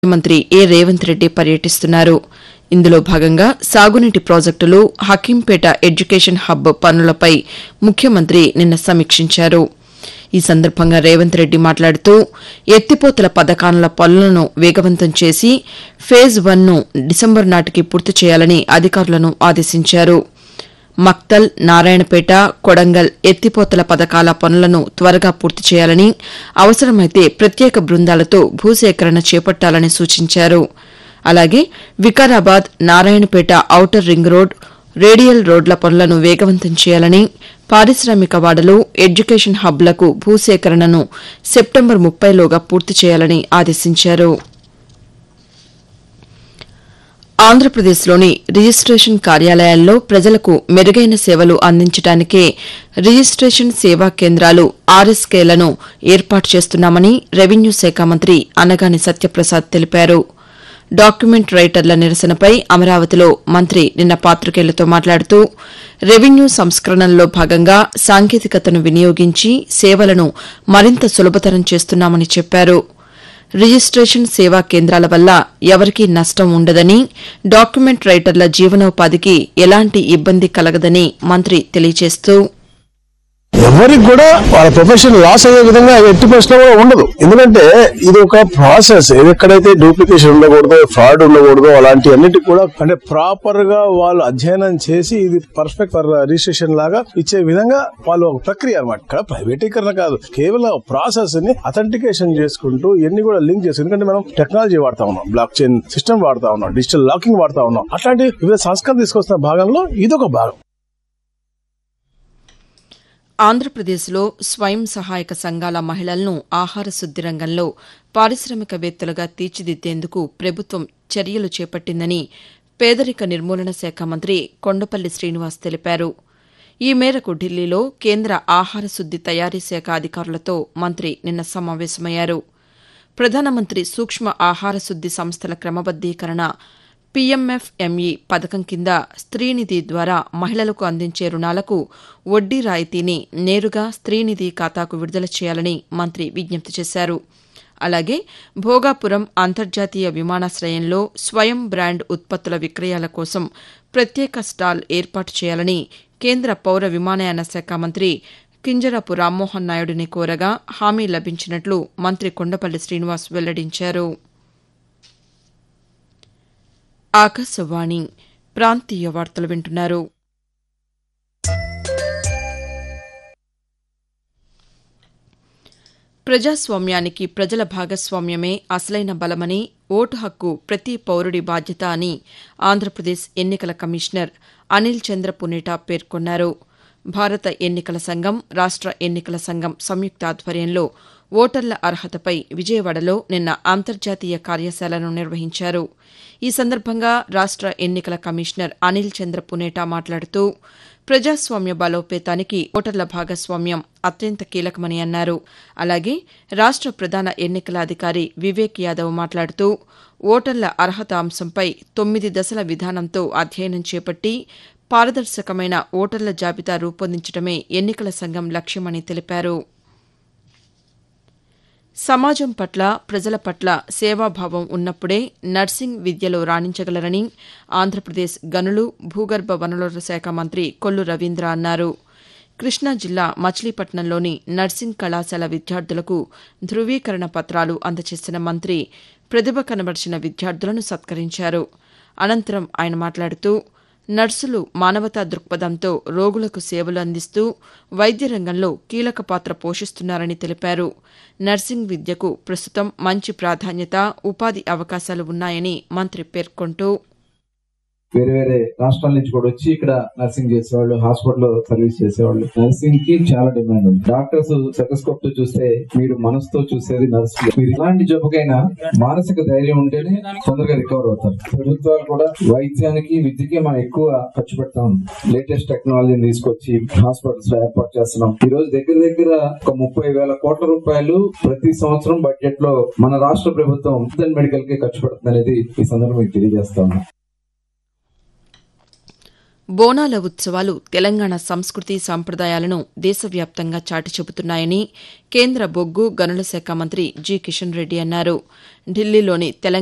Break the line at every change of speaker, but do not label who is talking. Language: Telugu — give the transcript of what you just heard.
ముఖ్యమంత్రి ఏ రేవంత్ రెడ్డి పర్యటిస్తున్నారు ఇందులో భాగంగా సాగునీటి ప్రాజెక్టులు హకీంపేట ఎడ్యుకేషన్ హబ్ పనులపై ముఖ్యమంత్రి నిన్న సమీక్షించారు ఈ సందర్భంగా రేవంత్ రెడ్డి మాట్లాడుతూ ఎత్తిపోతల పథకాల పనులను వేగవంతం చేసి ఫేజ్ వన్ ను డిసెంబరు నాటికి పూర్తి చేయాలని అధికారులను ఆదేశించారు మక్తల్ నారాయణపేట కొడంగల్ ఎత్తిపోతల పథకాల పనులను త్వరగా పూర్తి చేయాలని అవసరమైతే ప్రత్యేక బృందాలతో భూసేకరణ చేపట్టాలని సూచించారు అలాగే Vikarabad Narayanpet outer ring road radial రోడ్ల పనులను వేగవంతం చేయాలని పారిశ్రామిక వాడలు ఎడ్యుకేషన్ హబ్లకు భూసేకరణను సెప్టెంబర్ ముప్పైలోగా పూర్తి చేయాలని ఆదేశించారు ఆంధ్రప్రదేశ్లోని రిజిస్టేషన్ కార్యాలయాల్లో ప్రజలకు మెరుగైన సేవలు అందించడానికే రిజిస్టేషన్ సేవా కేంద్రాలు ఆర్ఎస్కేలను ఏర్పాటు చేస్తున్నామని రెవెన్యూ శాఖ మంత్రి అనగాని సత్యప్రసాద్ తెలిపారు డాక్యుమెంట్ రైటర్ల నిరసనపై అమరావతిలో మంత్రి నిన్న పాతికేయులతో మాట్లాడుతూ రెవెన్యూ సంస్కరణల్లో భాగంగా సాంకేతికతను వినియోగించి సేవలను మరింత సులభతరం చేస్తున్నామని చెప్పారు రిజిస్టేషన్ సేవా కేంద్రాల వల్ల ఎవరికీ నష్టం ఉండదని డాక్యుమెంట్ రైటర్ల జీవనోపాధికి ఎలాంటి ఇబ్బంది కలగదని మంత్రి తెలియజేస్తూ
ఎవరికి కూడా వాళ్ళ ప్రొఫెషన్ లాస్ అయ్యే విధంగా ఎట్టి పరిస్థితిలో కూడా ఉండదు ఎందుకంటే ఇది ఒక ప్రాసెస్ ఎక్కడైతే డూప్లికేషన్ ఉండకూడదు ఫ్రాడ్ ఉండకూడదు అలాంటి అన్నిటికి కూడా అంటే ప్రాపర్ గా వాళ్ళు అధ్యయనం చేసి ఇది పర్ఫెక్ట్ రిజిస్ట్రేషన్ లాగా ఇచ్చే విధంగా వాళ్ళు ఒక ప్రక్రియ అనమాట ఇక్కడ ప్రైవేటీకరణ కాదు కేవలం ప్రాసెస్ ని అథెంటికేషన్ చేసుకుంటూ ఇవన్నీ కూడా లింక్ చేసి ఎందుకంటే మనం టెక్నాలజీ వాడుతా ఉన్నాం బ్లాక్ చైన్ సిస్టమ్ వాడుతా ఉన్నాం డిజిటల్ లాకింగ్ వాడుతా ఉన్నాం అట్లాంటి వివిధ సంస్కరణ తీసుకొస్తున్న భాగంలో ఇదొక భాగం
ఆంధ్రప్రదేశ్లో స్వయం సహాయక సంఘాల మహిళలను ఆహార శుద్ది రంగంలో పారిశ్రామికవేత్తలుగా తీర్చిదిద్దేందుకు ప్రభుత్వం చర్యలు చేపట్టిందని పేదరిక నిర్మూలన శాఖ మంత్రి కొండపల్లి శ్రీనివాస్ తెలిపారు ఈ మేరకు ఢిల్లీలో కేంద్ర ఆహార శుద్ది తయారీ శాఖ అధికారులతో మంత్రి నిన్న సమావేశమయ్యారు ప్రధానమంత్రి సూక్ష్మ ఆహార శుద్ది సంస్థల క్రమబద్దీకరణ పీఎంఎఫ్ఎంఈ పథకం కింద స్త్రీనిధి ద్వారా మహిళలకు అందించే రుణాలకు వడ్డీ రాయితీని నేరుగా స్త్రీనిధి ఖాతాకు విడుదల చేయాలని మంత్రి విజ్ఞప్తి చేశారు అలాగే భోగాపురం అంతర్జాతీయ విమానాశ్రయంలో స్వయం బ్రాండ్ ఉత్పత్తుల విక్రయాల కోసం ప్రత్యేక స్టాల్ ఏర్పాటు చేయాలని కేంద్ర పౌర విమానయాన శాఖ మంత్రి కింజరాపు రామ్మోహన్ నాయుడిని కోరగా హామీ లభించినట్లు మంత్రి కొండపల్లి శ్రీనివాస్ వెల్లడించారు ఆకాశవాణి ప్రాంతీయ వార్తలు వింటున్నారు ప్రజాస్వామ్యానికి ప్రజల భాగస్వామ్యమే అసలైన బలమని ఓటు హక్కు ప్రతి పౌరుడి బాధ్యత అని ఆంధ్రప్రదేశ్ ఎన్నికల కమిషనర్ అనిల్ చంద్ర పునేటా పేర్కొన్నారు భారత ఎన్నికల సంఘం రాష్ట ఎన్నికల సంఘం సంయుక్త ఆధ్వర్యంలో ఓటర్ల అర్హతపై విజయవాడలో నిన్న అంతర్జాతీయ కార్యశాలను నిర్వహించారు ఈ సందర్భంగా రాష్ట ఎన్నికల కమిషనర్ అనిల్ చంద్ర పునేటా మాట్లాడుతూ ప్రజాస్వామ్య బలోపేతానికి ఓటర్ల భాగస్వామ్యం అత్యంత కీలకమని అన్నారు అలాగే రాష్ట ప్రధాన ఎన్నికల అధికారి వివేక్ యాదవ్ మాట్లాడుతూ ఓటర్ల అర్హత అంశంపై తొమ్మిది దశల విధానంతో అధ్యయనం చేపట్టి పారదర్శకమైన ఓటర్ల జాబితా రూపొందించడమే ఎన్నికల సంఘం లక్ష్యమని తెలిపారు సమాజం పట్ల ప్రజల పట్ల సేవాభావం ఉన్నప్పుడే నర్సింగ్ విద్యలో రాణించగలరని ఆంధ్రప్రదేశ్ గనులు భూగర్భ వనరుల శాఖ మంత్రి కొల్లు రవీంద్ర అన్నారు కృష్ణా జిల్లా మచిలీపట్నంలోని నర్సింగ్ కళాశాల విద్యార్థులకు ధృవీకరణ పత్రాలు అందజేసిన మంత్రి ప్రతిభ కనబర్చిన విద్యార్థులను సత్కరించారు అనంతరం ఆయన మాట్లాడుతూ నర్సులు మానవతా దృక్పథంతో రోగులకు సేవలు అందిస్తూ వైద్య రంగంలో కీలక పాత్ర పోషిస్తున్నారని తెలిపారు నర్సింగ్ విద్యకు ప్రస్తుతం మంచి ప్రాధాన్యత ఉపాధి అవకాశాలు ఉన్నాయని మంత్రి పేర్కొంటూ
వేరే వేరే రాష్ట్రాల నుంచి కూడా వచ్చి ఇక్కడ నర్సింగ్ చేసేవాళ్ళు హాస్పిటల్ సర్వీస్ చేసేవాళ్ళు నర్సింగ్ కి చాలా డిమాండ్ ఉంది డాక్టర్స్ సెటస్కోప్ తో చూస్తే మీరు మనసుతో చూసేది నర్స్ మీరు ఇలాంటి జబ్బుకైనా మానసిక ధైర్యం ఉంటేనే తొందరగా రికవర్ అవుతారు ప్రభుత్వాలు కూడా వైద్యానికి విద్యకి మనం ఎక్కువ ఖర్చు పెడతాం లేటెస్ట్ టెక్నాలజీని తీసుకొచ్చి హాస్పిటల్స్ లో ఏర్పాటు చేస్తున్నాం ఈ రోజు దగ్గర దగ్గర ఒక ముప్పై వేల కోట్ల రూపాయలు ప్రతి సంవత్సరం బడ్జెట్ లో మన రాష్ట్ర ప్రభుత్వం మెడికల్ కి ఖర్చు పెడుతుంది అనేది ఈ సందర్భంగా మీకు తెలియజేస్తాను
బోనాల ఉత్సవాలు తెలంగాణ సంస్కృతి సంప్రదాయాలను దేశవ్యాప్తంగా చాటి చెబుతున్నాయని కేంద్ర బొగ్గు గనుల శాఖ మంత్రి జి కిషన్ రెడ్డి అన్నారు ఢిల్లీలోని తెలంగాణ